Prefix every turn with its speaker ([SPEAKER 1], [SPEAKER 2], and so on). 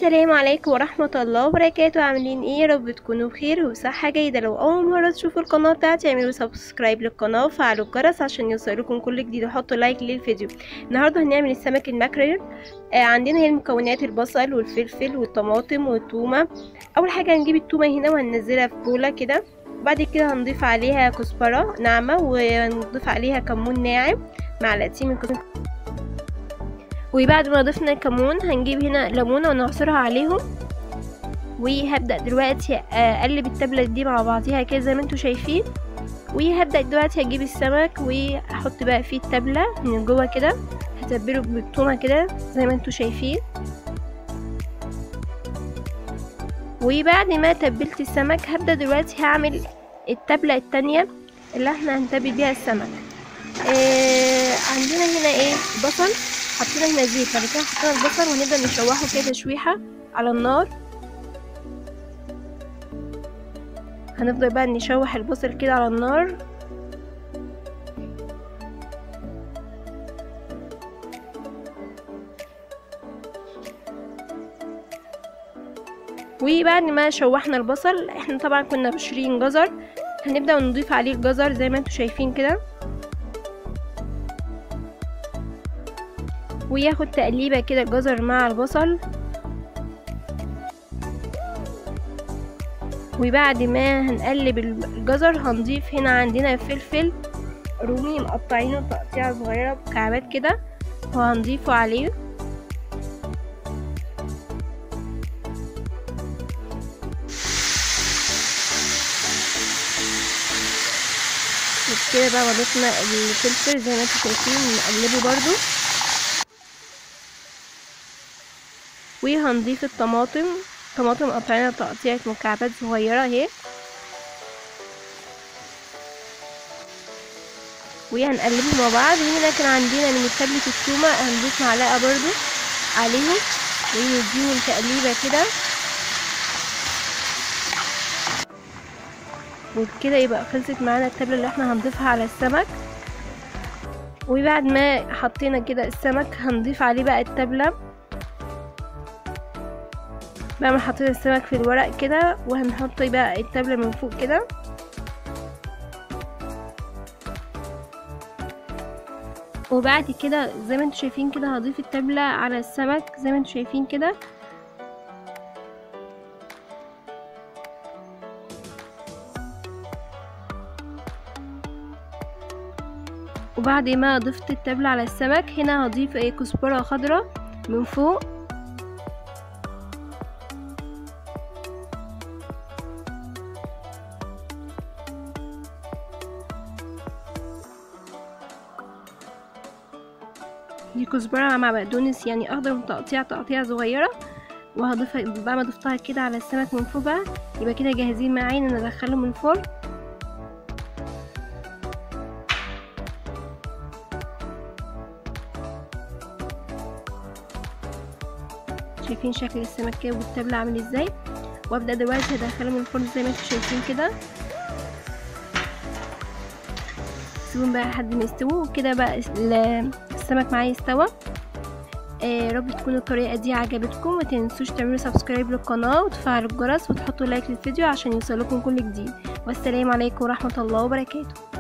[SPEAKER 1] السلام عليكم ورحمة الله وبركاته عاملين ايه يا رب تكونوا بخير وصحة جيدة لو اول مرة تشوفوا القناة بتاعتي اعملوا سبسكرايب للقناة وفعلوا الجرس عشان يوصلكم كل جديد وحطوا لايك للفيديو النهاردة هنعمل السمك الماكريل آه عندنا هنا المكونات البصل والفلفل والطماطم والتومة اول حاجة هنجيب التومة هنا وهننزلها في بولة كده وبعد كده هنضيف عليها كزبرة ناعمة وهنضيف عليها كمون ناعم معلقتين من كزبرة وبعد ما ضفنا الكمون هنجيب هنا ليمونه ونعصرها عليهم وهبدا دلوقتي اقلب التبله دي مع بعضيها كده زي ما انتم شايفين وهبدا دلوقتي هجيب السمك واحط بقى فيه التبله من جوه كده هتبله بالثومه كده زي ما انتم شايفين وبعد ما تبلت السمك هبدا دلوقتي هعمل التبله التانية اللي احنا هنتبل بيها السمك آه عندنا هنا ايه بصل حطينا هنا زيت بعد كده حطينا البصل وهنبدا نشوحه كده تشويحه على النار هنفضل بقى نشوح البصل كده على النار وبعد ما شوحنا البصل احنا طبعا كنا بشرين جزر هنبدا نضيف عليه الجزر زي ما انتم شايفين كده وياخد تقليبة كده الجزر مع البصل وبعد ما هنقلب الجزر هنضيف هنا عندنا فلفل رومي مقطعينه تقطيعة صغيرة بكعبات كده وهنضيفه عليه كده بقى ضفنا الفلفل زي ما انتم شايفين نقلبه برضو وهنضيف الطماطم طماطم قطعنا تقطيعة مكعبات صغيرة اهي وهنقلبهم مع بعض هنا كان عندنا من تبلة التومة هنضيف معلقة برضو عليهم ونديهم تقليبة كده وبكده يبقى خلصت معانا التبلة اللي احنا هنضيفها على السمك وبعد ما حطينا كده السمك هنضيف عليه بقى التبله بقى ما حطينا السمك في الورق كده وهنحط بقى التبلة من فوق كده وبعد كده زي ما انتوا شايفين كده هضيف التبلة على السمك زي ما انتوا شايفين كده وبعد ما ضفت التبلة على السمك هنا هضيف ايه كزبرة خضراء من فوق دي كزبرة مع بقدونس يعني اخضر متقطيع تقطيع صغيرة وهضيفها بعد ما ضفتها كده على السمك من فوق بقى يبقى كده جاهزين معانا ندخلهم الفرن شايفين شكل السمك كده والتبلة عامل ازاي وابدا دلوقتي هدخلهم الفرن زي ما انتم شايفين كده سيبهم بقى لحد ما يستووا وكده بقى السمك معايا استوى آه رب تكون الطريقة دي عجبتكم ما تنسوش تعملوا سبسكرايب للقناة وتفعلوا الجرس وتحطوا لايك للفيديو عشان يوصلكم كل جديد والسلام عليكم ورحمة الله وبركاته